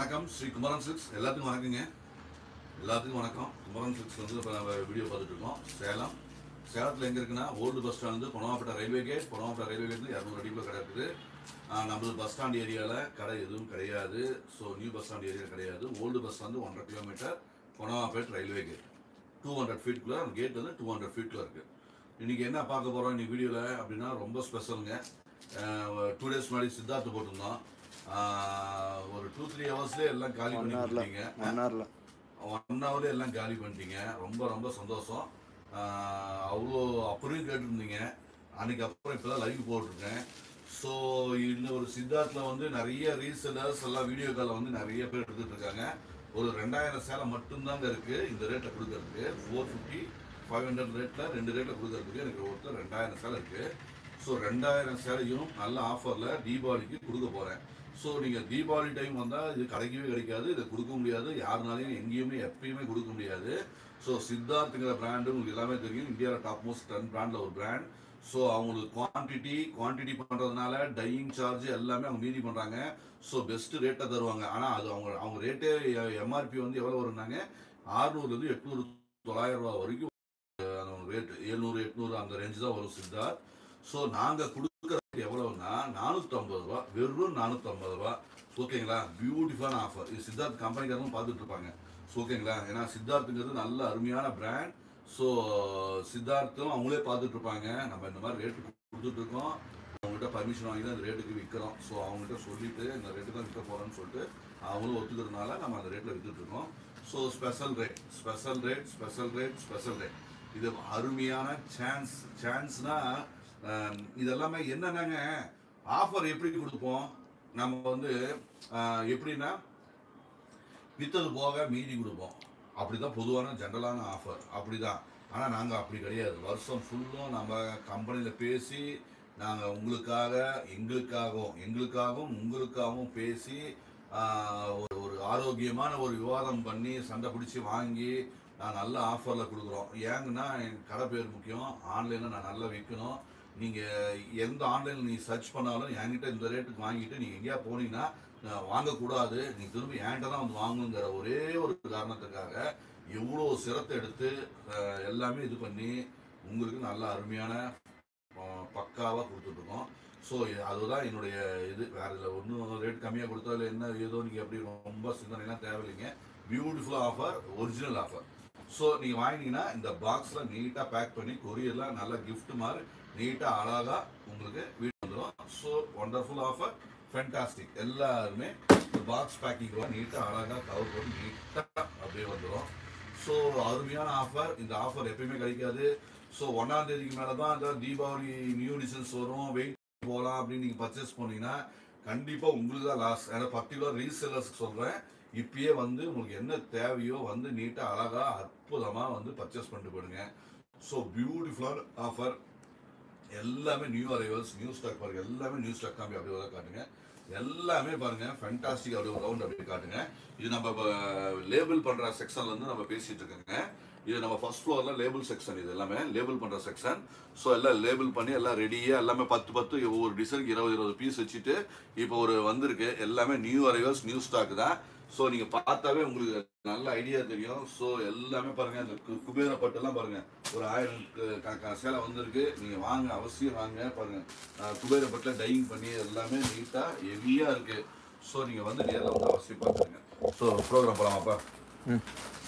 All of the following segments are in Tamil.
வணக்கம் ஸ்ரீ குமரன் சிக்ஸ் எல்லாத்துக்கும் வணக்கங்க எல்லாத்துக்கும் வணக்கம் குமரன் சிக்ஸ் வந்து இப்போ நம்ம வீடியோ பார்த்துட்டு இருக்கோம் சேலம் சேலத்தில் எங்கே இருக்குன்னா ஓல்டு பஸ் ஸ்டாண்ட் வந்து பொனவாப்பட்ட ரயில்வே கேட் பொனவாப்பட்ட ரயில்வே கேட் இரநூறு அடிக்குள்ள கடை இருக்குது ஆஹ் நம்மளது பஸ் ஸ்டாண்ட் ஏரியாவில் கடை எதுவும் கிடையாது so new bus stand area கிடையாது ஓல்டு பஸ் வந்து ஒன்றரை கிலோமீட்டர் பொனவாப்பேட் ரயில்வே கேட் டூ ஹண்ட்ரட் ஃபீட்குள்ளே அந்த கேட் வந்து டூ ஹண்ட்ரட் ஃபீட்டில் இருக்குது இன்றைக்கி என்ன பார்க்க போகிறோம் இன்னைக்கு வீடியோவில் அப்படின்னா ரொம்ப ஸ்பெஷலுங்க டூ டேஸ் முன்னாடி சித்தார்த்து போட்டிருந்தோம் ஆஹ் ஒரு டூ த்ரீ ஹவர்ஸ்லேயே எல்லாம் காலி ஒன் பண்ணி ஹவரில் கொடுத்தீங்க ஒன் ஹவரில் ஒன் ஹவர்ல எல்லாம் காலி பண்ணிட்டீங்க ரொம்ப ரொம்ப சந்தோஷம் ஆஹ் அவ்வளோ அப்படியும் கேட்டிருந்தீங்க அன்னைக்கு அப்புறம் இப்போ தான் லைவ் போட்டிருக்கேன் ஸோ இந்த ஒரு சித்தார்த்தில் வந்து நிறைய ரீசெலர்ஸ் எல்லாம் வீடியோ காலில் வந்து நிறைய பேர் எடுத்துட்டு இருக்காங்க ஒரு ரெண்டாயிரம் சேலை மட்டும்தாங்க இருக்கு இந்த ரேட்டில் கொடுக்கறதுக்கு ஃபோர் ஃபிஃப்டி ஃபைவ் ஹண்ட்ரட் ரேட்டில் ரெண்டு ரேட்டில் கொடுக்கறதுக்கு எனக்கு ஒருத்தர் ரெண்டாயிரம் சேலை இருக்கு ஸோ ரெண்டாயிரம் சேலையும் நல்ல ஆஃபரில் தீபாவளிக்கு கொடுக்க போகிறேன் ஸோ நீங்கள் தீபாவளி டைம் வந்தால் இது கிடைக்கவே கிடைக்காது இதை கொடுக்க முடியாது யாருனாலையும் எங்கேயுமே எப்பயுமே கொடுக்க முடியாது ஸோ சித்தார்த்துங்கிற பிராண்டு உங்களுக்கு எல்லாமே தெரியும் இந்தியாவில் டாப் மோஸ்ட் டென் பிராண்டில் ஒரு பிராண்ட் ஸோ அவங்களுக்கு குவான்டிட்டி குவான்டிட்டி பண்ணுறதுனால டையிங் சார்ஜ் எல்லாமே அவங்க மீதி பண்ணுறாங்க ஸோ பெஸ்ட் ரேட்டை தருவாங்க ஆனால் அது அவங்க அவங்க ரேட்டே எம்ஆர்பி வந்து எவ்வளோ வரும்னாங்க ஆறுநூறுலேருந்து எட்நூறு தொள்ளாயிரம் ரூபா வரைக்கும் ரேட் எழுநூறு எட்நூறு அந்த ரேஞ்ச் தான் வரும் சித்தார்த் ஸோ நாங்கள் கொடுக்குற rate எவ்வளவுன்னா நானூற்றம்பது ரூபா வெறும் நானூற்றம்பது ரூபா ஓகேங்களா பியூட்டிஃபுல்லான ஆஃபர் இது சித்தார்த் கம்பெனிக்காரங்க பார்த்துட்டு இருப்பாங்க ஸோ ஓகேங்களா ஏன்னா சித்தார்த்துங்கிறது நல்ல அருமையான பிராண்ட் ஸோ சித்தார்த்தும் அவங்களே பார்த்துட்டு இருப்பாங்க நம்ம இந்த மாதிரி ரேட்டு கொடுத்துட்டு இருக்கோம் அவங்ககிட்ட பர்மிஷன் வாங்கி தான் இந்த ரேட்டுக்கு விற்கிறோம் ஸோ அவங்ககிட்ட சொல்லிட்டு இந்த ரேட்டு தான் விற்க போகிறோன்னு சொல்லிட்டு அவங்களும் ஒத்துக்கிறதுனால நம்ம அந்த ரேட்டில் வித்துட்டு இருக்கோம் so special rate special rate special rate special rate இது அருமையான சான்ஸ் சான்ஸ்னா இதெல்லாமே என்னென்னங்க ஆஃபர் எப்படி கொடுப்போம் நம்ம வந்து அஹ், எப்படின்னா வித்தது போக மீதி கொடுப்போம் அப்படிதான் பொதுவான ஜென்ரலான ஆஃபர் அப்படிதான் ஆனால் நாங்கள் அப்படி கிடையாது வருஷம் ஃபுல்லும் நம்ம கம்பெனியில் பேசி நாங்கள் உங்களுக்காக எங்களுக்காகவும் எங்களுக்காகவும் உங்களுக்காகவும் பேசி ஆஹ், ஒரு ஒரு ஆரோக்கியமான ஒரு விவாதம் பண்ணி சண்டை பிடிச்சி வாங்கி நான் நல்ல ஆஃபரில் கொடுக்குறோம் ஏங்கன்னா என் கடை பேர் முக்கியம் ஆன்லைனில் நான் நல்லா விற்கணும் நீங்கள் எந்த ஆன்லைனில் நீ சர்ச் பண்ணாலும் என்கிட்ட இந்த ரேட்டுக்கு வாங்கிட்டு நீங்கள் எங்கேயா போனீங்கன்னா நான் வாங்கக்கூடாது நீ திரும்பி என்கிட்ட தான் வந்து வாங்கணுங்கிற ஒரே ஒரு காரணத்துக்காக எவ்வளோ சிரத்தை எடுத்து அஹ், எல்லாமே இது பண்ணி உங்களுக்கு நல்ல அருமையான அஹ், பக்காவா கொடுத்துட்ருக்கோம் ஸோ அதுதான் என்னுடைய இது வேற இதில் ஒன்றும் ரேட் கம்மியாக கொடுத்தா இல்லை என்ன ஏதோ நீங்கள் அப்படி ரொம்ப சிந்தனைலாம் தேவையில்லைங்க beautiful offer original offer so நீங்கள் வாங்கினீங்கன்னா இந்த பாக்ஸில் நீட்டாக பேக் பண்ணி கொரியரில் நல்ல gift மாதிரி நீட்டாக அழகாக உங்களுக்கு வீடு வந்துடும் ஸோ ஒண்டர்ஃபுல் ஆஃபர் ஃபென்டாஸ்டிக் எல்லாருமே இந்த பாக்ஸ் பேக்கிங் நீட்டாக அழகாக கவர் பண்ணி நீட்டாக அப்படியே வந்துடும் ஸோ அருமையான ஆஃபர் இந்த ஆஃபர் எப்பயுமே கிடைக்காது ஸோ ஒன்றாம் தேதிக்கு மேலே தான் இந்த தீபாவளி நியூ டிசைன்ஸ் வரும் வெயிட் போகலாம் அப்படின்னு நீங்கள் பர்ச்சேஸ் பண்ணீங்கன்னா கண்டிப்பாக உங்களுக்கு தான் லாஸ் ஏன்னா பர்டிகுலர் ரீசெல்லர்ஸ்க்கு சொல்கிறேன் இப்பயே வந்து உங்களுக்கு என்ன தேவையோ வந்து நீட்டாக அழகாக அற்புதமாக வந்து பர்ச்சேஸ் பண்ணிட்டு போயிடுங்க ஸோ பியூட்டிஃபுல்லான ஆஃபர் எல்லாமே நியூ அரைவல்ஸ் நியூ ஸ்டாக் பாருங்க எல்லாமே நியூ ஸ்டாக் காம்பி அப்படியே ஒரு காட்டுங்க எல்லாமே பாருங்க ஃபேண்டாஸ்டிக் அப்படியே ஒரு ரவுண்ட் அப்படியே காட்டுங்க இது நம்ம லேபிள் பண்ற செக்ஷன்ல இருந்து நம்ம பேசிட்டு இருக்கோங்க இது நம்ம ஃபர்ஸ்ட் ஃப்ளோர்ல லேபிள் செக்ஷன் இது எல்லாமே லேபிள் பண்ற செக்ஷன் ஸோ எல்லாம் லேபிள் பண்ணி எல்லாம் ரெடியா எல்லாமே பத்து பத்து ஒவ்வொரு டிசைனுக்கு இருபது இருபது பீஸ் வச்சுட்டு இப்போ ஒரு வந்திருக்கு எல்லாமே நியூ அரைவல்ஸ் நியூ ஸ்டாக் தான் ஸோ நீங்க பார்த்தாவே உங்களுக்கு நல்ல ஐடியா தெரியும் ஸோ எல்லாமே பாருங்க இந்த கு- குபேர பட்டெல்லாம் பாருங்க ஒரு ஆயிரம் க- கணக்கான சேலை வந்திருக்கு நீங்க வாங்க அவசியம் வாங்க பாருங்க அஹ் குபேர பட்டில் டையிங் பண்ணி எல்லாமே நீட்டா ஹெவியா இருக்கு ஸோ நீங்க வந்து நேரில் வந்து அவசியம் பார்த்துருங்க ஸோ ப்ரோக்ராம் போலாமாப்பா ம்.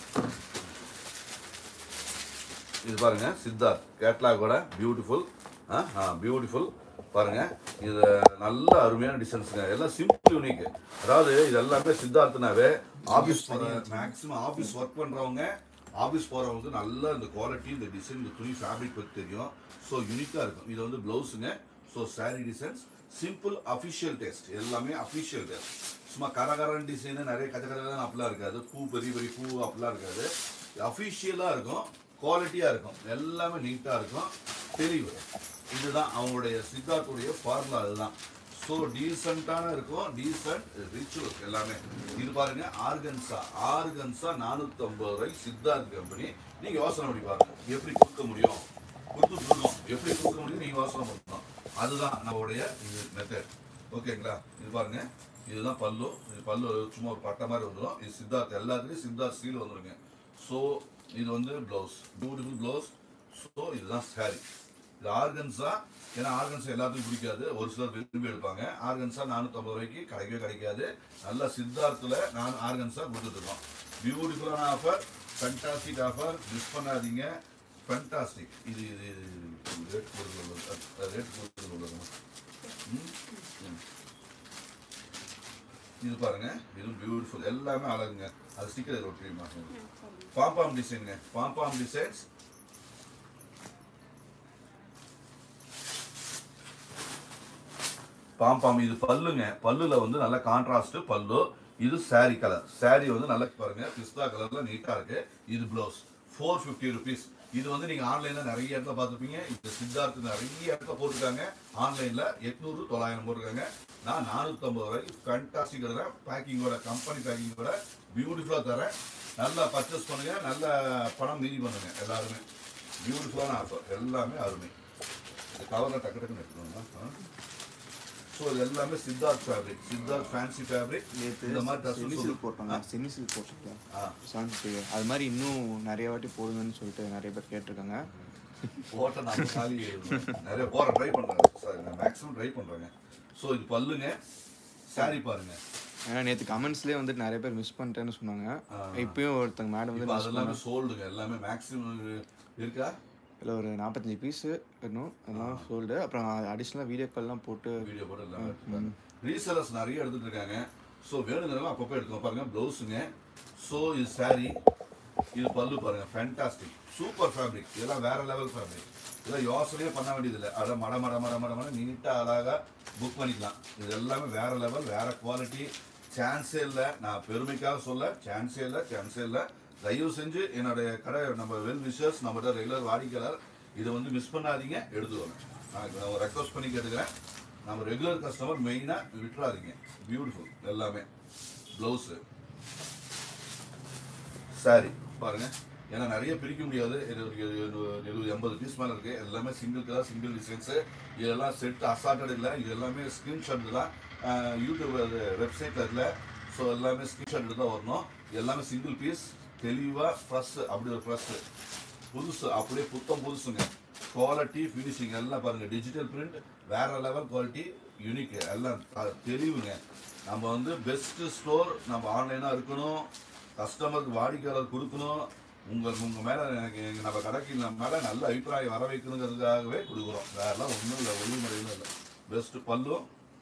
இது பாருங்க சித்தார்த் கேட்லாகோட பியூட்டிஃபுல் பியூட்டிஃபுல் பாருங்க இது நல்ல அருமையான டிசைன்ஸுங்க எல்லாம் சிம்பிள் யூனிக் அதாவது இது எல்லாமே சித்தார்த்னாவே ஆஃபீஸ் போகிற மேக்ஸிமம் ஆஃபீஸ் ஒர்க் பண்ணுறவங்க ஆஃபீஸ் போகிறவங்களுக்கு நல்ல இந்த குவாலிட்டி இந்த டிசைன் இந்த துணி ஃபேப்ரிக் பற்றி தெரியும் ஸோ யூனிக்காக இருக்கும் இது வந்து ப்ளவுஸுங்க so saree designs simple official taste எல்லாமே அஃபிஷியல் டேஸ்ட் சும்மா கரகரன் டிசைனு நிறைய கச்ச கச்சதான் அப்படிலாம் இருக்காது பூ பெரிய பெரிய பூ அப்படிலாம் இருக்காது அஃபிஷியலாக இருக்கும் குவாலிட்டியாக இருக்கும் எல்லாமே நீட்டாக இருக்கும் தெளிவு இதுதான் அவங்களுடைய சித்தார்த்துடைய ஃபார்முலா அதுதான் ஸோ டீசெண்டான இருக்கும் டீசென்ட் ரிச் லுக் எல்லாமே இது பாருங்க ஆர்கன்ஸா ஆர்கன்ஸா நானூற்றம்பது ரூபாய் சித்தார்த் கம்பெனி நீங்கள் யோசனை பண்ணி பாருங்க எப்படி கொடுக்க முடியும் கொடுத்துட்டு இருக்கோம் எப்படி கொடுக்க முடியும் நீங்கள் யோசனை பண்ணணும் அதுதான் நம்மளுடைய இது மெத்தட் ஓகேங்களா இது பாருங்க இதுதான் பல்லு இது பல்லு சும்மா ஒரு பட்டை மாதிரி வந்துடும் இது சித்தார்த் எல்லாத்துலேயும் சித்தார்த் சீல் வந்துருங்க ஸோ இது வந்து ப்ளவுஸ் பியூட்டிஃபுல் ப்ளவுஸ் ஸோ இதுதான் saree இது ஆர்கன்ஸா ஏன்னா ஆர்கன்ஸ் எல்லாத்துக்கும் பிடிக்காது ஒரு சிலர் விரும்பி எடுப்பாங்க ஆர்கன்ஸா நானூற்றம்பது ரூபாய்க்கு கிடைக்கவே கிடைக்காது நல்லா சித்தார்த்தில் நான் ஆர்கன்ஸா கொடுத்துருக்கோம் பியூட்டிஃபுல்லான ஆஃபர் ஃபென்டாஸ்டிக் ஆஃபர் மிஸ் பண்ணாதீங்க ஃபென்டாஸ்டிக் இது இது ரேட் கொடுத்து ரேட் கொடுத்து ம் ம் இது பாருங்க இது பியூட்டிஃபுல் எல்லாமே அழகுங்க அது ஸ்டிக்கர் இதில் ஒட்டிமா பாம்பாம் டிசைனுங்க பாம்பாம் டிசைன்ஸ் பாம்பாம் இது பல்லுங்க பல்லுல வந்து நல்ல கான்ட்ராஸ்ட் பல்லு இது saree கலர் saree வந்து நல்ல பாருங்க பிஸ்தா கலர்ல நீட்டா இருக்கு இது ப்ளவுஸ் ஃபோர் ஃபிஃப்டி ருபீஸ் இது வந்து நீங்க ஆன்லைன்ல நிறைய இடத்துல பார்த்துருப்பீங்க இந்த சித்தார்த்து நிறைய இடத்துல போட்டிருக்காங்க ஆன்லைன்ல எட்நூறு தொள்ளாயிரம் போட்டிருக்காங்க நான் நானூற்றம்பது ரூபாய்க்கு ஃபேண்டாஸ்டிக் தரேன் பேக்கிங்கோட கம்பெனி பேக்கிங்கோட பியூட்டிஃபுல்லாக தரேன் நல்லா பர்ச்சேஸ் பண்ணுங்க நல்ல பணம் மீதி பண்ணுங்க எல்லாருமே பியூட்டிஃபுல்லான ஆஃபர் எல்லாமே அருமை இந்த கவரில் டக்கு டக்குன்னு எடுத்துக்கோங்க ஸோ இது எல்லாமே Siddharth fabric Siddharth fancy fabric நேற்று இந்த மாதிரி செமி ட்ரெஸ் சில்க் போட்டாங்க செமி சில்க் போட்டிருக்கேன் ஆ சான்ஸ் அது மாதிரி இன்னும் நிறைய வாட்டி போடுங்கன்னு சொல்லிட்டு நிறைய பேர் கேட்டிருக்காங்க போட்ட நான் காலி நிறைய போற ட்ரை பண்றேன் சார் நான் மேக்ஸிமம் ட்ரை பண்றேங்க ஸோ இது பல்லுங்க saree பாருங்க ஏன்னா நேற்று கமெண்ட்ஸ்லேயே வந்துட்டு நிறைய பேர் மிஸ் பண்ணிட்டேன்னு சொன்னாங்க இப்பயும் ஒருத்தங்க மேடம் வந்து இப்போ மிஸ் அதெல்லாமே சோல்டுங்க எல்லாமே மேக்ஸிமம் இருக்கா இதில் ஒரு நாற்பத்தஞ்சு பீஸு இன்னும் அதெல்லாம் சோல்டு அப்புறம் அடிஷ்னலாக வீடியோ கால்லாம் போட்டு வீடியோ போட்டு எல்லாமே எடுத்துருக்காங்க ரீசெலர்ஸ் நிறைய எடுத்துட்டு இருக்காங்க ஸோ வேணுங்கிறவங்க அப்பப்போ எடுத்துக்கோங்க பாருங்க ப்ளவுஸுங்க ஸோ இது saree இது பல்லு பாருங்க ஃபேண்டாஸ்டிக் சூப்பர் ஃபேப்ரிக் இதெல்லாம் வேற லெவல் ஃபேப்ரிக் இதெல்லாம் யோசனையே பண்ண வேண்டியதில்லை அதை மட மட மட மட மட நீட்டாக அழகாக புக் பண்ணிக்கலாம் இது எல்லாமே வேற லெவல் வேற குவாலிட்டி சான்ஸே இல்லை நான் பெருமைக்காக சொல்ல சான்ஸே இல்லை சான்ஸே இல்லை தயவு செஞ்சு என்னுடைய கடை நம்ம வெல் விஷர்ஸ் நம்மகிட்ட ரெகுலர் வாடிக்கையாளர் இதை வந்து மிஸ் பண்ணாதீங்க எடுத்துக்கோங்க நான் இப்ப நான் ரெக்வஸ்ட் பண்ணி கேட்டுக்கிறேன் நம்ம ரெகுலர் கஸ்டமர் மெயினாக விட்டுறாதீங்க பியூட்டிஃபுல் எல்லாமே ப்ளவுஸு சாரி பாருங்க ஏன்னா நிறைய பிரிக்க முடியாது இது ஒரு எழு- எழுபது எண்பது பீஸ் மேலே இருக்கு எல்லாமே சிங்கிள் கலர் சிங்கிள் டிசைன்ஸு இதெல்லாம் செட் அசார்டட் இல்லை இது எல்லாமே ஸ்க்ரீன்ஷாட் தான் அஹ், யூடியூப் வெப்சைட்டில் இல்லை ஸோ எல்லாமே ஸ்க்ரீன்ஷாட் எடுத்து தான் வரணும் இது எல்லாமே சிங்கிள் பீஸ் தெளிவாக ஃப்ரெஷ் அப்படி ஒரு ஃப்ரெஷ் புதுசு அப்படியே புத்தம் புதுசுங்க குவாலிட்டி ஃபினிஷிங் எல்லாம் பாருங்க டிஜிட்டல் பிரிண்ட் வேற லெவல் குவாலிட்டி யூனிக் எல்லாம் த- தெளிவுங்க நம்ம வந்து பெஸ்ட் ஸ்டோர் நம்ம ஆன்லைனாக இருக்கணும் கஸ்டமருக்கு வாடிக்கையாளர் கொடுக்கணும் உங்கள் உங்கள் மேலே எனக்கு எங்க- நம்ம கடைக்கு நம்ம மேலே நல்ல அபிப்பிராயம் வர வைக்கணுங்கிறதுக்காகவே கொடுக்குறோம் வேறெல்லாம் ஒன்றும் இல்லை ஒளிமுறையும் இல்லை பெஸ்ட் பல்லு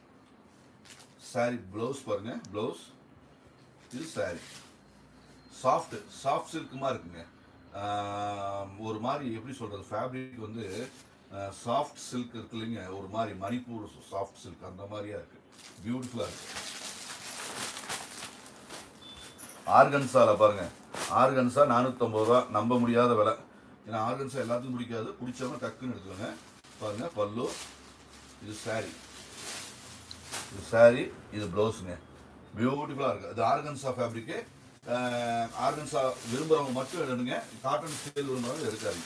saree ப்ளவுஸ் பாருங்க ப்ளவுஸ் இது saree சாஃப்ட் சாஃப்ட் சில்க்குமா இருக்குங்க ஆஹ் ஒரு மாதிரி எப்படி சொல்றது ஃபேப்ரிக் வந்து சாஃப்ட் சில்க் இருக்கு இல்லைங்க ஒரு மாதிரி மணிப்பூர் சாஃப்ட் சில்க் அந்த மாதிரியா இருக்கு பியூட்டிஃபுல்லா இருக்கு ஆர்கன்ஸால பாருங்க ஆர்கன்ஸா நானூற்றம்பது ரூபா நம்ப முடியாத விலை ஏன்னா ஆர்கன்ஸா எல்லாத்துக்கும் பிடிக்காது பிடிச்சவங்க டக்குன்னு எடுத்துக்கோங்க பாருங்க பல்லு இது saree இது saree இது ப்ளவுஸுங்க பியூட்டிஃபுல்லாக இருக்குது இது ஆர்கன்ஸா ஃபேப்ரிக்கு ஆர்கன்ஸா விரும்புகிறவங்க மட்டும் எடுங்க காட்டன் ஸ்டைல் விரும்புறவங்க எடுக்காதீங்க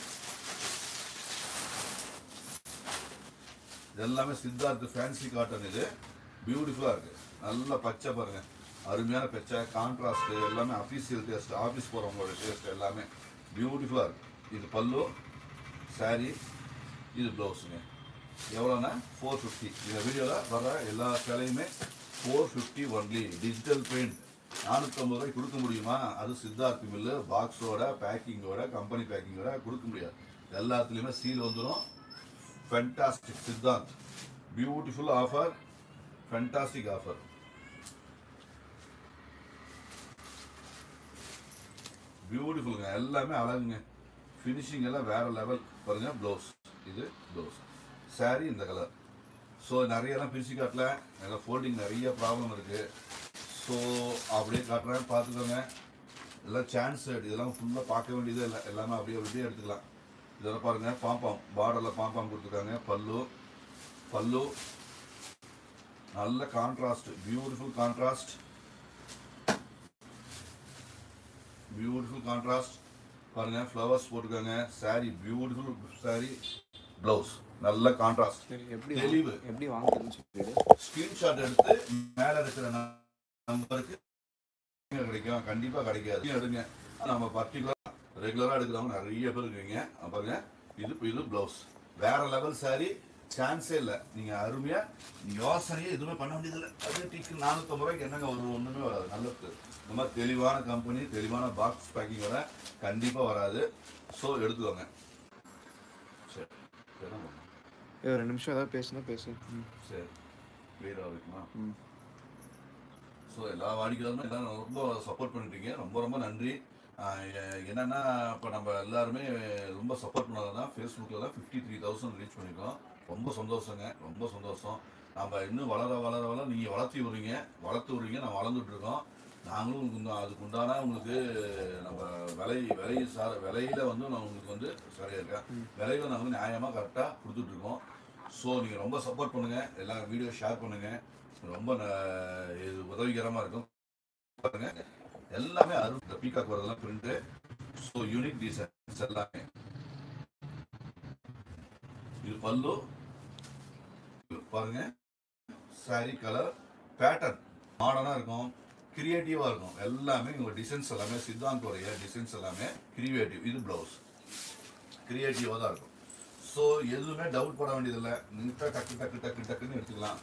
இது எல்லாமே சித்தார்த் ஃபேன்சி காட்டன் இது பியூட்டிஃபுல்லாக இருக்கு நல்ல பச்சை பாருங்க அருமையான பச்சை கான்ட்ராஸ்ட் எல்லாமே அஃபீஷியல் டேஸ்ட் ஆஃபீஸ் போகிறவங்களோட டேஸ்ட் எல்லாமே பியூட்டிஃபுல்லாக இருக்கு இது பல்லு saree இது ப்ளவுஸுங்க எவ்வளோன்னா ஃபோர் ஃபிஃப்டி இந்த வீடியோவில் வர எல்லா சேலையுமே four fifty only digital print நானூற்றம்பது ரூபாய்க்கு கொடுக்க முடியுமா அது சித்தார்த் மில்லு பாக்ஸோட பேக்கிங்கோட கம்பெனி பேக்கிங்கோட கொடுக்க முடியாது எல்லாத்துலேயுமே சீல் வந்துடும் fantastic Siddharth beautiful offer fantastic offer பியூட்டிஃபுல்லுங்க எல்லாமே அழகுங்க ஃபினிஷிங் எல்லாம் வேற லெவல் பாருங்க ப்ளவுஸ் இது ப்ளவுஸ் saree இந்த கலர் ஸோ நிறையலாம் பிரிச்சு காட்டல நல்லா ஃபோல்டிங் நிறைய ப்ராப்ளம் இருக்கு ஸோ அப்படியே காட்டுறேன் பார்த்துக்கோங்க எல்லாம் சான்ஸ் இதெல்லாம் ஃபுல்லாக பார்க்க வேண்டியதே இல்லை எல்லாமே அப்படியே அப்படியே எடுத்துக்கலாம் இதெல்லாம் பாருங்க பாம்பாம் பார்டரில் பாம்பாம் கொடுத்துருக்காங்க பல்லு பல்லு நல்ல contrast beautiful contrast beautiful contrast பாருங்க ஃப்ளவர்ஸ் போட்டிருக்காங்க saree பியூட்டிஃபுல் saree ப்ளவுஸ் நல்ல கான்ட்ராஸ்ட் சரி எப்படி தெளிவு. வாங்க- எப்படி வாங்குறதுன்னு சொல்லிடு ஸ்கிரீன்ஷாட் எடுத்து மேல இருக்கிற நம்பருக்கு கிடைக்கும் கண்டிப்பா கிடைக்காது எடுங்க நம்ம பர்டிகுலரா ரெகுலரா எடுக்கிறவங்க நிறைய பேர் இருக்கீங்க அஹ் பாருங்க இது இது பிளவுஸ் வேற லெவல் saree சான்ஸே இல்லை நீங்க அருமையா யோசனையே எதுவுமே பண்ண முடியதில்லை அது டிக்கு நானூற்றம்பது ரூபாய்க்கு என்னங்க ஒரு ஒண்ணுமே வராது நல்ல இந்த மாதிரி தெளிவான கம்பெனி தெளிவான பாக்ஸ் பேக்கிங்கோட கண்டிப்பா வராது ஸோ எடுத்துக்கோங்க சரி என்ன பண்ணணும் ஏய், ஒரு ரெண்டு நிமிஷம் ஏதாவது பேசுனா பேசு ம். சரி கிளியராக இருக்குமா ம். ஸோ எல்லா வாடிக்கையாளருமே எல்லாரும் ரொம்ப சப்போர்ட் பண்ணிட்டீங்க ரொம்ப ரொம்ப நன்றி ஆஹ் எ- என்னன்னா இப்போ நம்ம எல்லாருமே ரொம்ப சப்போர்ட் பண்ணதான் ஃபேஸ்புக்கில் தான் ஃபிஃப்டி த்ரீ தௌசண்ட் ரீச் பண்ணியிருக்கோம் ரொம்ப சந்தோஷங்க ரொம்ப சந்தோஷம் நம்ம இன்னும் வளர வளர வளர நீங்கள் வளர்த்தி விடுறீங்க வளர்த்து விடுறீங்க நான் வளர்ந்துட்டு இருக்கோம் நாங்களும் உங்களுக்கு உண்டா- அதுக்கு உண்டான உங்களுக்கு நம்ம விலை விலை சார் விலையில வந்து நான் உங்களுக்கு வந்து சரியா இருக்கேன் விலையில நாங்கள் வந்து நியாயமாக கரெக்டாக கொடுத்துட்டு இருக்கோம் ஸோ நீங்கள் ரொம்ப சப்போர்ட் பண்ணுங்க எல்லா வீடியோ ஷேர் பண்ணுங்க ரொம்ப ந- இது உதவிகரமாக இருக்கும் பாருங்க எல்லாமே அரு இந்த பீகாக் வரதெல்லாம் பிரிண்ட் ஸோ யூனிக் டிசைன்ஸ் எல்லாமே இது பல்லு இது பாருங்க சாரி கலர் பேட்டர்ன் மாடர்னாக இருக்கும் கிரியேட்டிவாக இருக்கும் எல்லாமே உங்க டிசைன்ஸ் எல்லாமே சித்தாந்தோடைய டிசைன்ஸ் எல்லாமே கிரியேட்டிவ் இது ப்ளவுஸ் கிரியேட்டிவாக தான் இருக்கும் ஸோ எதுவுமே டவுட் பட வேண்டியதில்லை நீட்டாக டக்கு டக்கு டக்கு டக்குன்னு எடுத்துக்கலாம்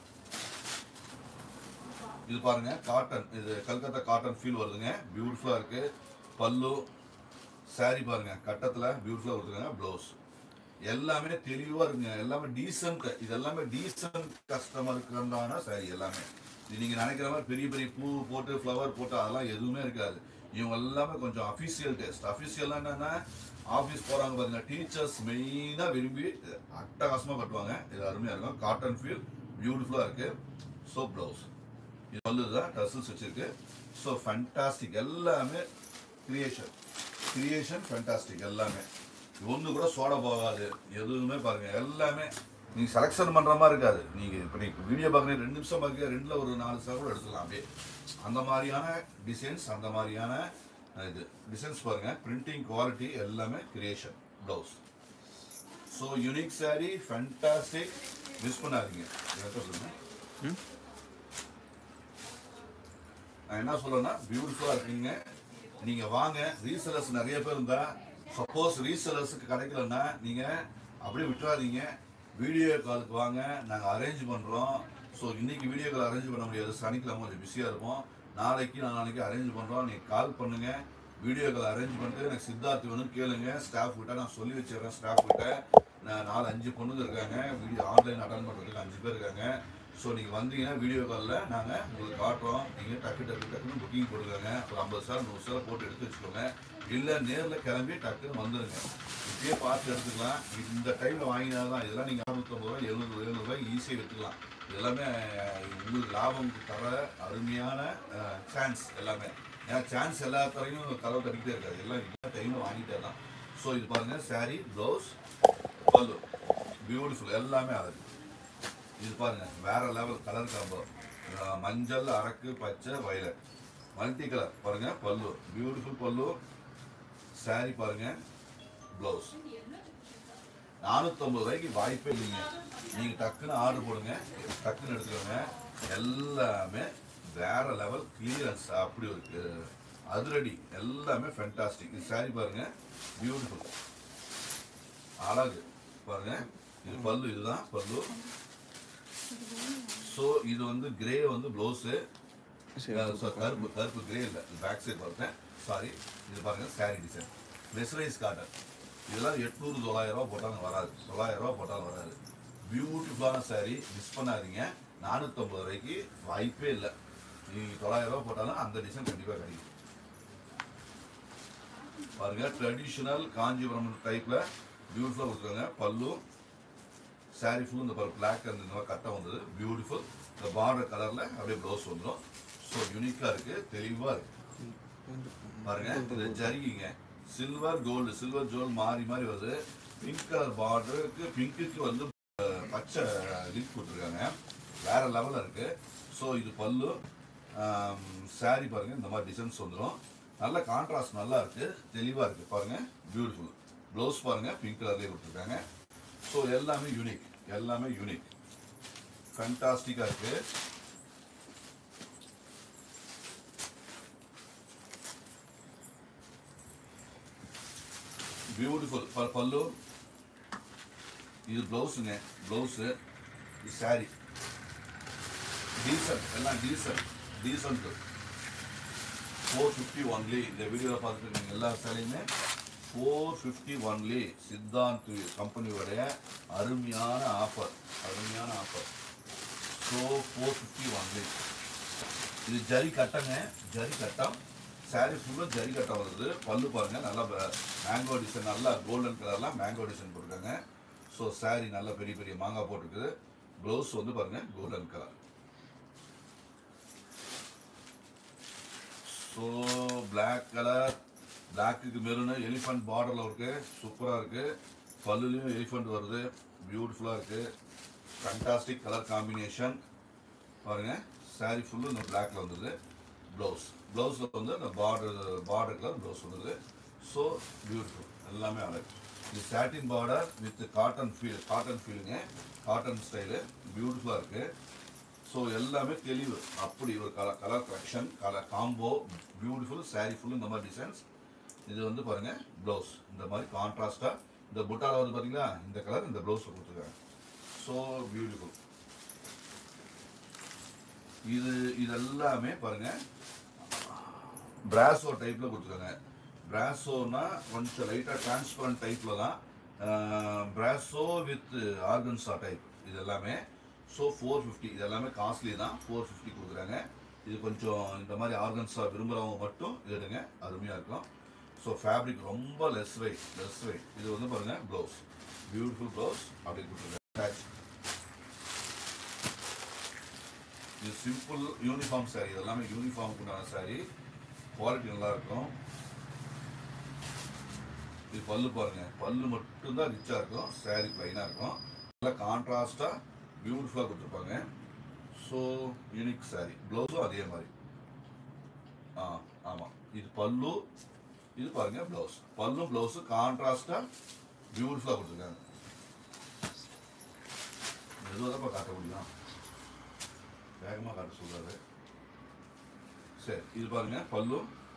இது பாருங்க காட்டன் இது கல்கத்தா காட்டன் ஃபீல் வருதுங்க பியூட்டிஃபுல்லாக இருக்கு பல்லு saree பாருங்க கட்டத்தில் பியூட்டிஃபுல்லாக கொடுத்துருக்காங்க ப்ளவுஸ் எல்லாமே தெளிவாக இருக்குங்க எல்லாமே டீசென்ட் இது எல்லாமே டீசென்ட் கஸ்டமருக்குண்டான saree எல்லாமே இது நீங்கள் நினைக்கிற மாதிரி பெரிய பெரிய பூ போட்டு ஃப்ளவர் போட்டு அதெல்லாம் எதுவுமே இருக்காது இவங்க எல்லாமே கொஞ்சம் அஃபிஷியல் டேஸ்ட் அஃபிஷியலாக என்னென்னா ஆஃபீஸ் போகிறாங்க பாருங்க டீச்சர்ஸ் மெயினாக விரும்பி அட்டகாசமாக கட்டுவாங்க இது அருமையாக இருக்கும் காட்டன் ஃபீல் பியூட்டிஃபுல்லாக இருக்குது ஸோ ப்ளவுஸ் இது வந்து தான் டசல்ஸ் வச்சிருக்கு ஸோ ஃபண்டாஸ்டிக் எல்லாமே கிரியேஷன் கிரியேஷன் ஃபண்டாஸ்டிக் எல்லாமே ஒன்று கூட சோட போகாது எதுவுமே பாருங்க எல்லாமே நீங்க செலெக்ஷன் பண்ற மாதிரி இருக்காது நீங்க இப்போ நீங்க வீடியோ பார்க்குறீங்க ரெண்டு நிமிஷம் பார்க்க ரெண்டுல ஒரு நாலு சார் கூட எடுத்துக்கலாம் அப்படியே அந்த மாதிரியான டிசைன்ஸ் அந்த மாதிரியான அஹ், இது டிசைன்ஸ் பாருங்க பிரிண்டிங் குவாலிட்டி எல்லாமே creation blouse so unique saree fantastic miss பண்ணாதீங்க இதை சொல்லுங்க ம்? நான் என்ன சொல்றேன்னா பியூட்டிஃபுல்லாக இருக்கீங்க நீங்க வாங்க ரீசெலர்ஸ் நிறைய பேர் இருந்தா சப்போஸ் ரீசெலர்ஸுக்கு கிடைக்கலன்னா நீங்க அப்படியே விட்டுறாதீங்க வீடியோ காலுக்கு வாங்க நாங்க அரேஞ்ச் பண்றோம் ஸோ இன்னைக்கு வீடியோ கால் அரேஞ்ச் பண்ண முடியாது சனிக்கிழமை கொஞ்சம் பிஸியா இருப்போம் நாளைக்கு நாளைக்கு அரேஞ்ச் பண்றோம் நீங்க கால் பண்ணுங்க வீடியோ கால் அரேஞ்ச் பண்ணிட்டு எனக்கு சித்தார்த் வேணும்னு கேளுங்க ஸ்டாஃப் கிட்ட நான் சொல்லி வச்சிடுறேன் ஸ்டாஃப் கிட்ட நான் நாலு அஞ்சு பொண்ணுங்க இருக்காங்க வீடியோ ஆன்லைன் அட்டன் பண்றதுக்கு அஞ்சு பேர் இருக்காங்க ஸோ நீங்கள் வந்தீங்கன்னா வீடியோ காலில் நாங்கள் உங்களுக்கு காட்டுறோம் நீங்கள் டக்கு டக்கு டக்குன்னு புக்கிங் கொடுக்குறாங்க ஒரு ஐம்பது சார் நூறு சார் போட்டு எடுத்து வச்சுக்கோங்க இல்லை நேரில் கிளம்பி டக்குன்னு வந்துடுங்க இப்படியே பார்த்து எடுத்துக்கலாம் இந்த டைமில் வாங்கினா தான் இதெல்லாம் நீங்கள் அறுநூத்தம்பது ரூபாய் எழுநூறு எழுநூறுபாய் ஈஸியாக எடுத்துக்கலாம் இது எல்லாமே அஹ், உங்களுக்கு லாபம் தர அருமையான சான்ஸ் எல்லாமே ஏன்னா சான்ஸ் எல்லா துறையும் கதவை தட்டிக்கிட்டே இருக்காது எல்லாம் இந்த டைமில் வாங்கிட்டே தான் ஸோ இது பாருங்கள் saree ப்ளவுஸ் பல்லு பியூட்டிஃபுல் எல்லாமே அது இது பாருங்க வேற லெவல் கலர் காம்போ அஹ் மஞ்சள் அரக்கு பச்சை வயலட் மல்டி கலர் பாருங்க பல்லு பியூட்டிஃபுல் பல்லு saree பாருங்க ப்ளவுஸ் நானூற்றம்பது ரூபாய்க்கு வாய்ப்பே இல்லைங்க நீங்கள் டக்குன்னு ஆர்டர் போடுங்க டக்குன்னு எடுத்துக்கோங்க எல்லாமே வேற லெவல் கிளியரன்ஸ் அப்படி இருக்கு அதிரடி எல்லாமே ஃபென்டாஸ்டிக் இது saree பாருங்க பியூட்டிஃபுல் அழகு பாருங்க இது பல்லு இதுதான் பல்லு ஸோ இது வந்து கிரே வந்து ப்ளவுஸு சரி கருப்பு கருப்பு கிரே இல்லை பேக் சைடு பார்த்தேன் சாரி இது பாருங்க saree டிசைன் மெசரைஸ் காட்டன் இதெல்லாம் எட்நூறு தொள்ளாயிரம் ரூபா போட்டாலும் வராது தொள்ளாயிரம் ரூபா போட்டாலும் வராது பியூட்டிஃபுல்லான saree மிஸ் பண்ணாதீங்க நானூற்றம்பது ரூபாய்க்கு வாய்ப்பே இல்லை நீங்கள் தொள்ளாயிரம் ரூபா போட்டாலும் அந்த டிசைன் கண்டிப்பாக கிடைக்கும் பாருங்க ட்ரெடிஷ்னல் காஞ்சிபுரம் டைப்ல பியூட்டிஃபுல்லாக கொடுத்துருக்காங்க பல்லு saree ஃபுல் இந்த பாரு பிளாக் அந்த இந்த மாதிரி கட்டம் வந்தது பியூட்டிஃபுல் இந்த பார்டர் கலர்ல அப்படியே ப்ளவுஸ் வந்துடும் ஸோ யூனிக்கா இருக்கு தெளிவா இருக்கு பாருங்க இது ஜரிகிங்க சில்வர் கோல்டு சில்வர் ஜோல் மாறி மாறி வருது பிங்க் கலர் பார்டருக்கு பிங்க்குக்கு வந்து அஹ், பச்சை லிங்க் கொடுத்துருக்காங்க வேற லெவலில் இருக்கு ஸோ இது பல்லு saree பாருங்க இந்த மாதிரி டிசைன்ஸ் வந்துடும் நல்ல கான்ட்ராஸ்ட் நல்லா இருக்கு தெளிவா இருக்கு பாருங்க பியூட்டிஃபுல் ப்ளவுஸ் பாருங்க பிங்க் கலர்லேயே கொடுத்துருக்காங்க ஸோ எல்லாமே யூனிக் எல்லாமே யூனிக் ஃபேண்டாஸ்டிக்காக இருக்கு பியூட்டிஃபுல் பல்லு இது ப்ளவுஸுங்க ப்ளவுஸு இது saree டீசன்ட் எல்லாம் decent decent four fifty only இந்த வீடியோவில் பார்த்துட்டு நீங்கள் எல்லா சேலையுமே ஃபோர் ஃபிஃப்டி ஒன்லி சித்தாந்த் கம்பெனியோடைய அருமையான ஆஃபர் அருமையான offer so four fifty only இது ஜரி கட்டங்க ஜரி கட்டம் saree ஃபுல்லாக ஜரி கட்டம் வருது பல்லு பாருங்க நல்லா மேங்கோ டிசைன் நல்லா கோல்டன் கலர்லாம் மேங்கோ டிசைன் போட்டிருக்காங்க ஸோ saree நல்லா பெரிய பெரிய மாங்காய் போட்டிருக்குது ப்ளவுஸ் வந்து பாருங்க golden colour so black colour பிளாக்குக்கு மெரூனு எலிஃபண்ட் பார்டரில் இருக்கு சூப்பராக இருக்கு பல்லுலேயும் எலிஃபண்ட் வருது பியூட்டிஃபுல்லாக இருக்கு ஃபண்டாஸ்டிக் கலர் காம்பினேஷன் பாருங்க saree ஃபுல்லு இந்த பிளாக்ல வந்துடுது ப்ளவுஸ் ப்ளவுஸில் வந்து இந்த பார்டர் பார்டர் கலர் ப்ளவுஸ் வந்துடுது ஸோ பியூட்டிஃபுல் எல்லாமே அழகு இது satin border with cotton feel cotton ஃபீலுங்க காட்டன் ஸ்டைலு பியூட்டிஃபுல்லாக இருக்குது ஸோ எல்லாமே தெளிவு அப்படி ஒரு colour colour collection colour combo beautiful saree full இந்த மாதிரி டிசைன்ஸ் இது வந்து பாருங்க ப்ளவுஸ் இந்த மாதிரி கான்ட்ராஸ்டாக இந்த புட்டால வந்து பார்த்தீங்களா இந்த கலர் இந்த ப்ளவுஸ் கொடுத்துருக்காங்க ஸோ பியூட்டிஃபுல் இது இதெல்லாமே பாருங்க பிராசோ டைப்ல கொடுத்துருக்காங்க பிராசோனா கொஞ்சம் லைட்டாக டிரான்ஸ்பரண்ட் டைப்ல தான் பிராசோ வித் ஆர்கன்ஸா டைப் இது எல்லாமே ஸோ ஃபோர் ஃபிஃப்டி இது எல்லாமே காஸ்ட்லி தான் ஃபோர் ஃபிஃப்டி கொடுக்குறாங்க இது கொஞ்சம் இந்த மாதிரி ஆர்கன்ஸா விரும்புகிறவங்க மட்டும் எடுங்க அருமையாக இருக்கும் ஸோ ஃபேப்ரிக் ரொம்ப லெஸ் வெயிட் லெஸ் வெயிட் இது வந்து பாருங்க ப்ளவுஸ் பியூட்டிஃபுல் ப்ளவுஸ் அப்படி கொடுத்துருக்காங்க இது சிம்பிள் யூனிஃபார்ம் saree இது எல்லாமே யூனிஃபார்முக்கு உண்டான saree குவாலிட்டி நல்லா இருக்கும் இது பல்லு பாருங்க பல்லு மட்டும்தான் ரிச்சா இருக்கும் saree பிளைனாக இருக்கும் நல்லா கான்ட்ராஸ்டாக பியூட்டிஃபுல்லாக கொடுத்துருப்பாங்க ஸோ யூனிக் saree ப்ளவுஸும் அதே மாதிரி ஆ ஆமாம் இது பல்லு இது பாருங்க ப்ளவுஸ் பல்லும் ப்ளவுஸும் கான்ட்ராஸ்டாக பியூட்டிஃபுல்லாக கொடுத்துருக்காங்க மெதுவாக தான் காட்ட முடியும் வேகமாக காட்ட சொல்றாரு சரி இது பாருங்க பல்லு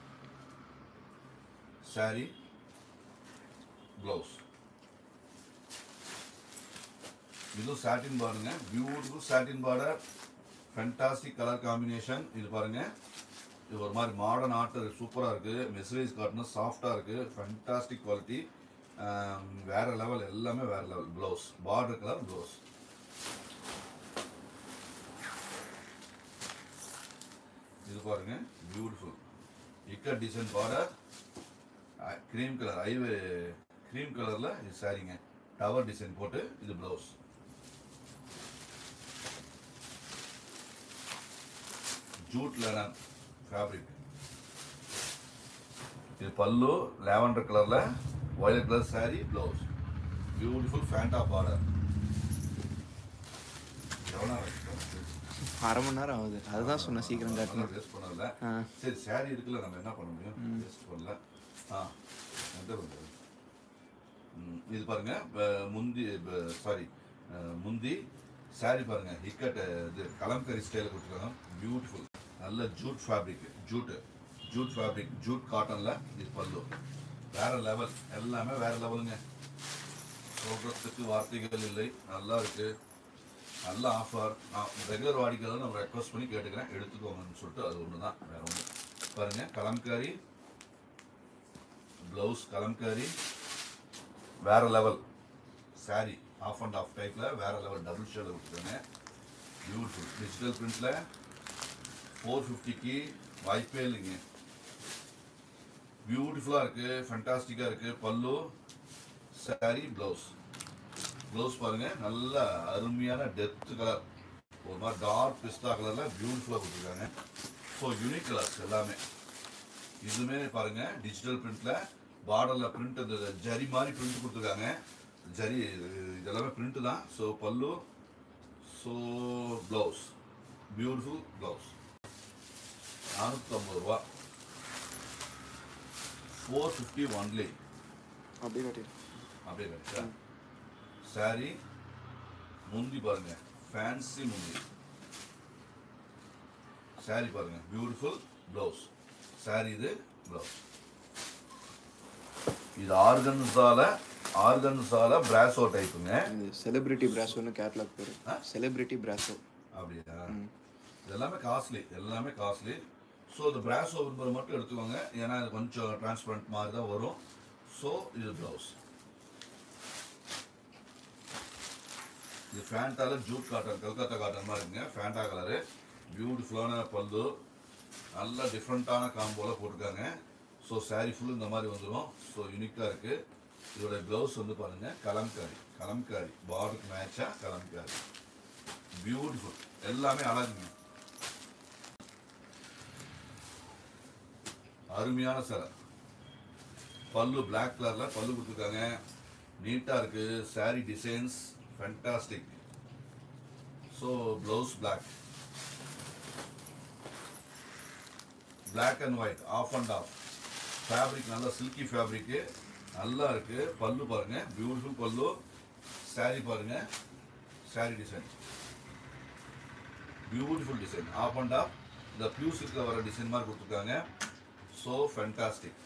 saree ப்ளவுஸ் இதுவும் சாட்டின் பாருங்க beautiful satin border fantastic colour combination இது பாருங்க இது ஒரு மாதிரி மாடர்ன் ஆர்ட் சூப்பராக இருக்குது மெசேஜ் காட்டணும் சாஃப்டாக இருக்குது ஃபென்டாஸ்டிக் குவாலிட்டி வேற லெவல் எல்லாமே வேற level blouse border colour blouse இது பாருங்க beautiful ikat design border cream colour ஐவே க்ரீம் கலரில் இது சாரிங்க டவர் டிசைன் போட்டு இது ப்ளவுஸ் ஜூட் லெனன் ஃபேப்ரிக் இது பல்லு லாவெண்டர் கலரில் violet colour saree blouse beautiful ஃபேண்டா பார்டர் எவ்வளோ நேரம் அரை மணி நேரம் ஆகுது அதுதான் சொன்னேன் சீக்கிரம் காட்டணும் வேஸ்ட் பண்ணல ஆ சரி saree இருக்குல்ல நம்ம என்ன பண்ண முடியும் வேஸ்ட் பண்ணல ஆ எந்த பண்றது ம், இது பாருங்க ப- முந்தி சாரி முந்தி saree பாருங்க இக்கட் இது கலம்கரி ஸ்டைல கொடுத்துருக்காங்க பியூட்டிஃபுல் நல்ல jute fabric jute jute fabric jute காட்டன்ல இது பல்லு வேற லெவல் எல்லாமே வேற லெவலுங்க சொல்றதுக்கு வார்த்தைகள் இல்லை நல்லா இருக்கு நல்ல ஆஃபர் நான் ரெகுலர் வாடிக்கையாளர் நம்ம ரெக்வஸ்ட் பண்ணி கேட்டுக்கிறேன் எடுத்துக்கோங்கன்னு சொல்லிட்டு அது ஒன்று தான் வேற ஒன்று பாருங்க கலம்காரி ப்ளவுஸ் கலம்காரி வேற level saree off and off டைப்ல வேற லெவல் டபுள் ஷேட் கொடுத்துருங்க பியூட்டிஃபுல் டிஜிட்டல் பிரிண்ட்ல ஃபோர் ஃபிஃப்டிக்கு வாய்ப்பே இல்லைங்க பியூட்டிஃபுல்லாக இருக்கு ஃபண்டாஸ்டிக்காக இருக்கு பல்லு saree ப்ளவுஸ் ப்ளவுஸ் பாருங்க நல்ல அருமையான டெப்த் கலர் ஒரு மாதிரி டார்க் பிஸ்தா கலர்ல பியூட்டிஃபுல்லாக கொடுத்துருக்காங்க ஸோ யூனிக் கலர்ஸ் எல்லாமே இதுவுமே பாருங்க டிஜிட்டல் பிரிண்ட்ல பார்டர்ல பிரிண்ட் இந்த ஜரி மாதிரி பிரிண்ட் கொடுத்துருக்காங்க ஜரி இது எல்லாமே பிரிண்ட் தான் ஸோ பல்லு ஸோ ப்ளவுஸ் பியூட்டிஃபுல் ப்ளவுஸ் நானூற்றம்பது ரூபா ஃபோர் ஃபிஃப்டி ஒன்லி அப்படியே காட்டிடு அப்படியே கிடைச்சா saree முந்தி பாருங்க ஃபேன்சி முந்தி saree பாருங்க பியூட்டிஃபுல் ப்ளவுஸ் saree இது ப்ளவுஸ் இது ஆர்கன்ஸால ஆர்கன்ஸால பிராசோ டைப்புங்க இந்த செலிபிரிட்டி பிராசோன்னு கேட்லாக் பேர் ஆ? செலிபிரிட்டி பிராசோ அப்படியா இது எல்லாமே காஸ்ட்லி எல்லாமே காஸ்ட்லி ஸோ இந்த பிராசோ விரும்புகிற மட்டும் எடுத்துக்கோங்க ஏன்னா இது கொஞ்சம் டிரான்ஸ்பரண்ட் மாதிரி தான் வரும் ஸோ இது ப்ளவுஸ் இது ஃபேண்டால ஜூட் காட்டன் கல்கத்தா காட்டன் மாதிரி இருக்குங்க ஃபேண்டா கலரு பியூட்டிஃபுல்லான பல்லு நல்ல டிஃப்ரெண்ட்டான காம்போல போட்டிருக்காங்க ஸோ saree ஃபுல் இந்த மாதிரி வந்துடும் ஸோ யூனிக்காக இருக்குது இதோட ப்ளவுஸ் வந்து பாருங்கள் கலம்காரி கலம்காரி பார்டருக்கு மேட்சாக கலம்காரி பியூட்டிஃபுல் எல்லாமே அழகுங்க அருமையான சேலை பல்லு Black கலர்ல பல்லு கொடுத்துருக்காங்க நீட்டாக இருக்கு saree designs fantastic so blouse Black Black and white off and off fabric நல்லா சில்கி ஃபேப்ரிக்கு நல்லா இருக்கு பல்லு பாருங்க பியூட்டிஃபுல் பல்லு saree பாருங்க saree design beautiful design off and off இந்த பியூ சில்கில் வர டிசைன் மாதிரி கொடுத்துருக்காங்க ஸோ ஃபேண்டாஸ்டிக்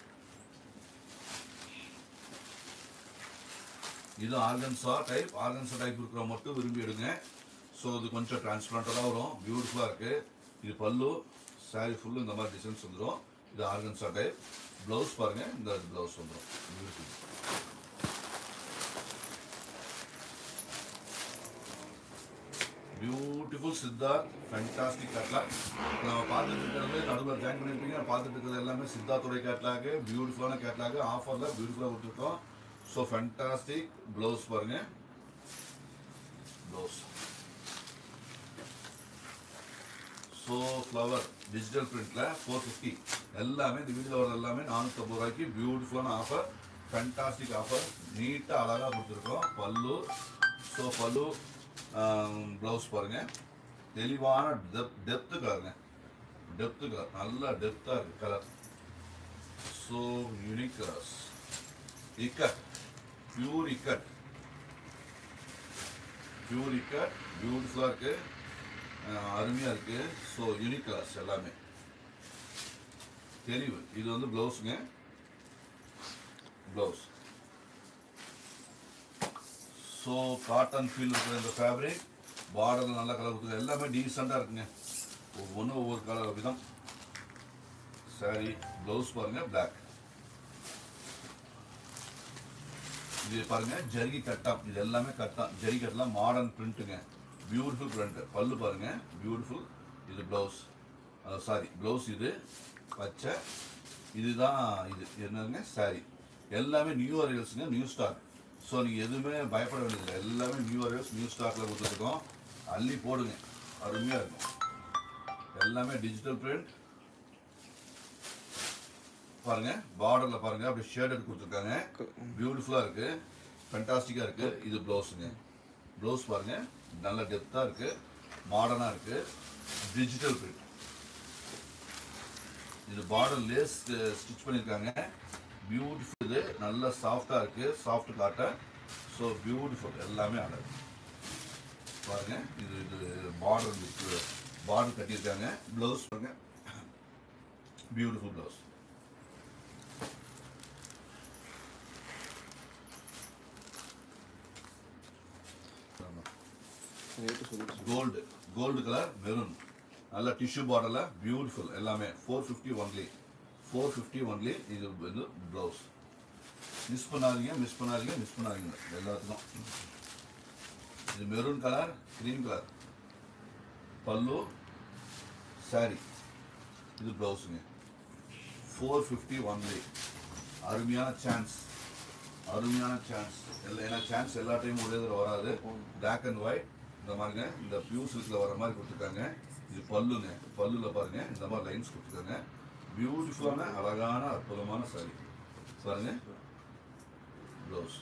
இது ஆர்கன்ஸா டைப் ஆர்கன்ஸா டைப் இருக்கிற மட்டும் விரும்பி எடுங்க ஸோ இது கொஞ்சம் டிரான்ஸ்பரண்ட்டாக தான் வரும் பியூட்டிஃபுல்லாக இருக்குது இது பல்லு saree ஃபுல்லு இந்த மாதிரி டிசைன்ஸ் வந்துடும் இது ஆர்கன்ஸா டைப் ப்ளவுஸ் பாருங்கள் இந்த ப்ளவுஸ் வந்துடும் beautiful beautiful Siddharth fantastic catalogue நம்ம பார்த்துட்டு இருக்கிறது நடுவில் ஜாயின் பண்ணியிருப்பீங்க பார்த்துட்டு இருக்கிறது எல்லாமே சித்தார்த்துடைய கேட்லாக் பியூட்டிஃபுல்லான கேட்லாக் ஆஃபரில் பியூட்டிஃபுல்லாக கொடுத்துருக்கோம் ஸோ ஃபேண்டாஸ்டிக் ப்ளவுஸ் பாருங்க ப்ளவுஸ் ஸோ ஃப்ளவர் டிஜிட்டல் பிரிண்ட்ல ஃபோர் ஃபிஃப்டி எல்லாமே இந்த வீடியோவில் வர எல்லாமே நானூற்றம்பது ரூபாய்க்கு பியூட்டிஃபுல்லான ஆஃபர் ஃபேண்டாஸ்டிக் ஆஃபர் நீட்டாக அழகாக கொடுத்துருக்கோம் பல்லு ஸோ பல்லு ப்ளவுஸ் பாருங்க தெளிவான டெப் டெப்த்து கலருங்க டெப்த்து கலர் நல்ல டெப்த்தாக இருக்கு colour so unique colours ikat pure ikat pure ikat பியூட்டிஃபுல்லாக இருக்கு அஹ் அருமையா இருக்கு ஸோ யூனிக் கலர்ஸ் எல்லாமே தெளிவு இது வந்து ப்ளவுஸுங்க ப்ளவுஸ் ஸோ காட்டன் ஃபீல் இருக்கிற இந்த ஃபேப்ரிக் பார்டரில் நல்ல கலர் கொடுத்துருக்கு எல்லாமே டீசெண்டாக இருக்குங்க ஒவ்வொன்றும் ஒவ்வொரு கலர் விதம் saree ப்ளவுஸ் பாருங்க black இது பாருங்க ஜரிகை கட்டம் இது எல்லாமே கட்டம் ஜரி கட்டலாம் மாடர்ன் பிரிண்ட்டுங்க பியூட்டிஃபுல் பிரிண்ட் பல்லு பாருங்க பியூட்டிஃபுல் இது ப்ளவுஸ் சாரி ப்ளவுஸ் இது பச்சை இதுதான் இது என்னங்க saree எல்லாமே நியூ அரைவல்ஸுங்க நியூ ஸ்டாக் ஸோ நீங்கள் எதுவுமே பயப்பட வேண்டியதில்லை எல்லாமே நியூ அரைவல்ஸ் நியூ ஸ்டாக்கில் கொடுத்துருக்கோம் அள்ளி போடுங்க அருமையாக இருக்கும் எல்லாமே டிஜிட்டல் பிரிண்ட் பாருங்க பார்டர்ல பாருங்க அப்படி ஷேடட் கொடுத்துருக்காங்க பியூட்டிஃபுல்லா இருக்கு ஃபென்டாஸ்டிக்கா இருக்கு இது ப்ளவுஸுங்க ப்ளவுஸ் பாருங்க நல்ல டெப்தா இருக்கு மாடர்னா இருக்கு டிஜிட்டல் பிரிண்ட் இது பார்டர் லேஸ் ஸ்டிச் பண்ணியிருக்காங்க பியூட்டிஃபுல் இது நல்ல சாஃப்டா இருக்கு சாஃப்ட் காட்டன் ஸோ பியூட்டிஃபுல் எல்லாமே அழகு பாருங்க இது இது பார்டர் பார்டர் கட்டியிருக்காங்க ப்ளவுஸ் பாருங்க பியூட்டிஃபுல் ப்ளவுஸ் ரேட்டு சொல்லிட்டு கோல்டு கோல்டு கலர் மெரூன் நல்ல டிஷ்யூ பார்டரில் பியூட்டிஃபுல் எல்லாமே four fifty only four fifty only இது வந்து ப்ளவுஸ் மிஸ் பண்ணாதீங்க மிஸ் பண்ணாதீங்க மிஸ் பண்ணாதீங்க எல்லாத்துக்கும் இது மெரூன் கலர் க்ரீன் கலர் பல்லு saree இது ப்ளவுஸுங்க ஃபோர் ஃபிஃப்டி ஒன்லி அருமையான சான்ஸ் அருமையான சான்ஸ் எல்லா ஏன்னா சான்ஸ் எல்லா டைமும் ஒரே தடவை வராது Black அண்ட் ஒயிட் இந்த மாதிரிங்க இந்த பியூர் சில்கில் வர மாதிரி கொடுத்துருக்காங்க இது பல்லுங்க பல்லுல பாருங்க இந்த மாதிரி லைன்ஸ் கொடுத்துருக்காங்க பியூட்டிஃபுல்லான அழகான அற்புதமான saree பாருங்க ப்ளவுஸ்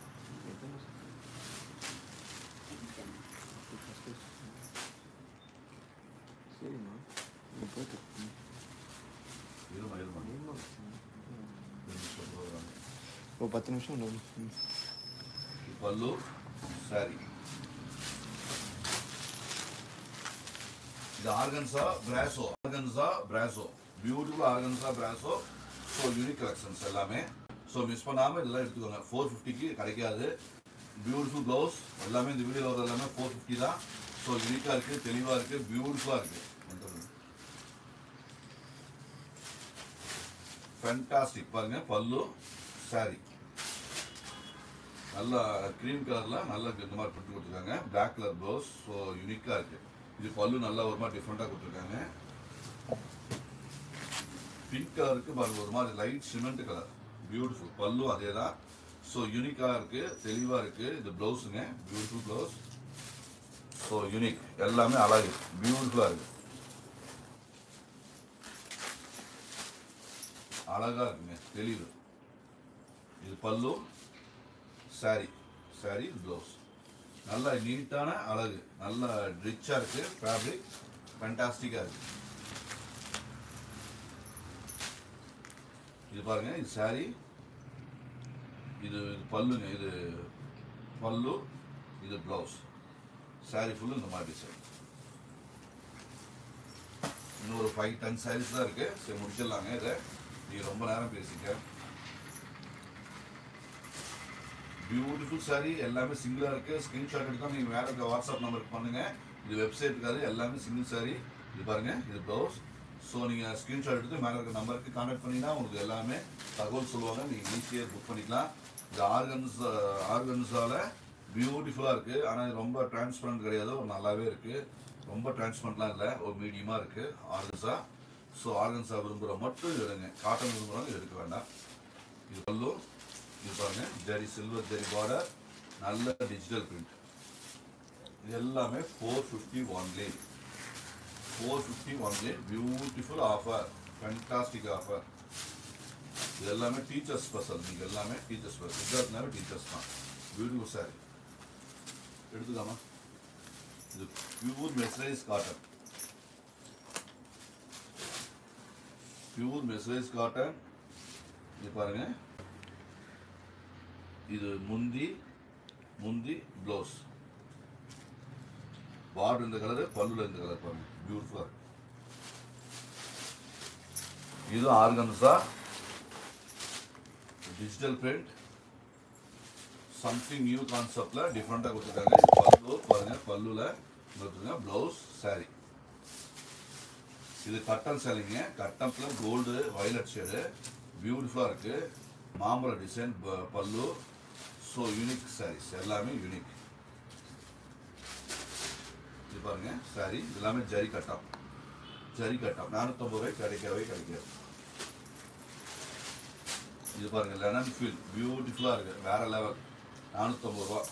சரிம்மா இது போயிட்டு ம். இருமா இருமா ஒரு பத்து நிமிஷம் இன்னும். ம். இது பல்லு சாரி இது organza brasso organza brasso beautiful organza brasso so unique collections எல்லாமே ஸோ மிஸ் பண்ணாமல் இதெல்லாம் எடுத்துக்கோங்க ஃபோர் ஃபிஃப்டிக்கு கிடைக்காது பியூட்டிஃபுல் ப்ளவுஸ் எல்லாமே இந்த வீடியோவில் வர எல்லாமே ஃபோர் ஃபிஃப்டி தான் ஸோ யூனிக்காக இருக்குது தெளிவாக இருக்குது பியூட்டிஃபுல்லாக இருக்குது ஃபேண்டாஸ்டிக் பாருங்க பல்லு saree நல்லா க்ரீம் கலரில் நல்ல இந்த மாதிரி பிரிண்ட் கொடுத்துருக்காங்க பிளாக் கலர் ப்ளவுஸ் ஸோ யூனிக்காக இருக்குது இது பல்லு நல்லா ஒரு மாதிரி டிஃப்ரெண்ட்டாக கொடுத்துருக்காங்க பிங்க் கலருக்கு பாருங்க ஒரு மாதிரி லைட் சிமெண்ட் கலர் பியூட்டிஃபுல் பல்லு அதே தான் ஸோ யூனிக்காக இருக்குது தெளிவாக இருக்குது இது ப்ளவுஸுங்க பியூட்டிஃபுல் ப்ளவுஸ் ஸோ யூனிக் எல்லாமே அழகு பியூட்டிஃபுல்லாக இருக்குது அழகாக இருக்குங்க தெளிவு இது பல்லு saree saree ப்ளவுஸ் நல்ல நீட்டான அழகு நல்ல ரிச்சாக இருக்குது ஃபேப்ரிக் ஃபேண்டாஸ்டிக்காக இருக்குது இது பாருங்க இது saree இது இது பல்லுங்க இது பல்லு இது ப்ளவுஸ் saree ஃபுல்லு இந்த மாதிரி டிசைன் இன்னும் ஒரு ஃபைவ் டென் சாரீஸ் தான் இருக்கு சரி முடிச்சிடலாங்க இதை நீங்கள் ரொம்ப நேரம் பேசிக்க பியூட்டிஃபுல் saree எல்லாமே சிங்கிளாக இருக்கு ஸ்க்ரீன்ஷாட் எடுத்தால் நீங்கள் வேற இருக்க வாட்ஸ்அப் நம்பருக்கு பண்ணுங்க இது வெப்சைட் இருக்காது எல்லாமே சிங்கிள் saree இது பாருங்க இது ப்ளவுஸ் ஸோ நீங்கள் ஸ்க்ரீன்ஷாட் எடுத்து மேலே இருக்க நம்பருக்கு கான்டாக்ட் பண்ணிங்கன்னா உங்களுக்கு எல்லாமே தகவல் சொல்லுவாங்க நீங்கள் ஈஸியாக புக் பண்ணிக்கலாம் இந்த ஆர்கன்ஸ் ஆர்கன்ஸால பியூட்டிஃபுல்லாக இருக்குது ஆனால் இது ரொம்ப டிரான்ஸ்பரண்ட் கிடையாது ஒரு நல்லாவே இருக்குது ரொம்ப டிரான்ஸ்பரண்ட்லாம் இல்லை ஒரு மீடியமாக இருக்குது ஆர்கன்ஸா ஸோ ஆர்கன்ஸா விரும்புகிற மட்டும் இது எடுங்க காட்டன் விரும்புகிறவங்க இது எடுக்க வேண்டாம் இது பல்லு இது பாருங்க ஜரி சில்வர் ஜரி பார்டர் நல்ல டிஜிட்டல் பிரிண்ட் இது எல்லாமே four fifty only four fifty only beautiful offer fantastic offer இது எல்லாமே டீச்சர்ஸ் ஸ்பெஷல் நீங்கள் எல்லாமே டீச்சர்ஸ் ஸ்பெஷல் சித்தார்த்னாவே டீச்சர்ஸ் தான் பியூட்டிஃபுல் சாரி எடுத்துக்காமா இது pure mercerised cotton pure mercerised cotton இது பாருங்க இது முந்தி முந்தி ப்ளவுஸ் பார்டர் இந்த கலரு பல்லுல இந்த கலர் பாருங்க பியூட்டிஃபுல்லாக இருக்கு இது organza digital print something new கான்செப்ட்ல டிஃப்ரெண்டாக கொடுத்துருக்காங்க இது பல்லு பாருங்க பல்லுல கொடுத்துருங்க ப்ளவுஸ் saree இது கட்டன் சேலைங்க கட்டம்ல கோல்டு வயலட் ஷேடு பியூட்டிஃபுல்லாக இருக்கு மாம்பழ டிசைன் பல்லு ஸோ யூனிக் sarees எல்லாமே யூனிக் இது பாருங்க saree இது எல்லாமே ஜரி கட்டம் ஜரி கட்டம் நானூற்றம்பது ரூபாய் கிடைக்கவே கிடைக்காது இது பாருங்க லெனன் ஃபீல் பியூட்டிஃபுல்லாக இருக்கு வேற லெவல் நானூற்றம்பது ரூபா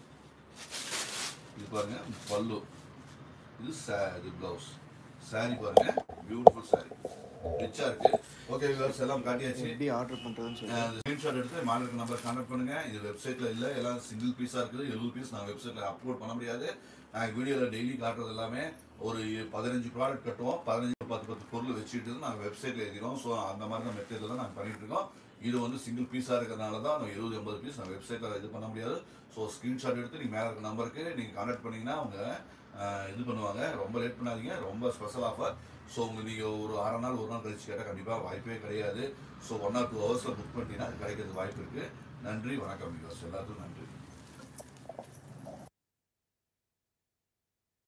இது பாருங்க பல்லு இது sa- இது ப்ளவுஸ் saree பாருங்க பியூட்டிஃபுல் saree ரிச்சா இருக்கு ஓகே வியூவர்ஸ் எல்லாம் காட்டியாச்சு எப்படி ஆர்டர் பண்ணுறதுன்னு சொல்லி ஸ்க்ரீன்ஷாட் எடுத்து மாடலுக்கு நம்பர் கான்டாக்ட் பண்ணுங்க இது வெப்சைட்ல இல்ல எல்லாம் சிங்கிள் பீஸா இருக்குது எழுபது பீஸ் நான் வெப்சைட்ல அப்லோட் பண்ண முடியாது நான் வீடியோவில் டெய்லி காட்டுறது எல்லாமே ஒரு பதினஞ்சு ப்ராடக்ட் கட்டுவோம் பதினஞ்சு பத்து பத்து பொருள் வச்சுட்டு நாங்கள் வெப்சைட்ல எழுதிடுவோம் ஸோ அந்த மாதிரி தான் மெத்தேடில் தான் நாங்கள் பண்ணிட்டு இருக்கோம் இது வந்து சிங்கிள் பீஸாக இருக்கிறதுனால தான் நான் இருபது எண்பது பீஸ் நான் வெப்சைட்டில் இது பண்ண முடியாது ஸோ ஸ்க்ரீன்ஷாட் எடுத்து நீங்கள் மேலே இருக்க நம்பருக்கு நீங்கள் கான்டாக்ட் பண்ணீங்கன்னா அவங்க அஹ், இது பண்ணுவாங்க ரொம்ப லேட் பண்ணாதீங்க ரொம்ப ஸ்பெஷல் ஆஃபர் ஸோ உங்களுக்கு நீங்கள் ஒரு அரை நாள் ஒரு நாள் கழிச்சு கேட்டால் கண்டிப்பாக வாய்ப்பே கிடையாது ஸோ ஒன் ஆர் டூ ஹவர்ஸில் புக் பண்ணிட்டீங்கன்னா அது கிடைக்கிறது வாய்ப்பு இருக்குது நன்றி வணக்கம் வியூவர்ஸ் எல்லாத்துக்கும் நன்றி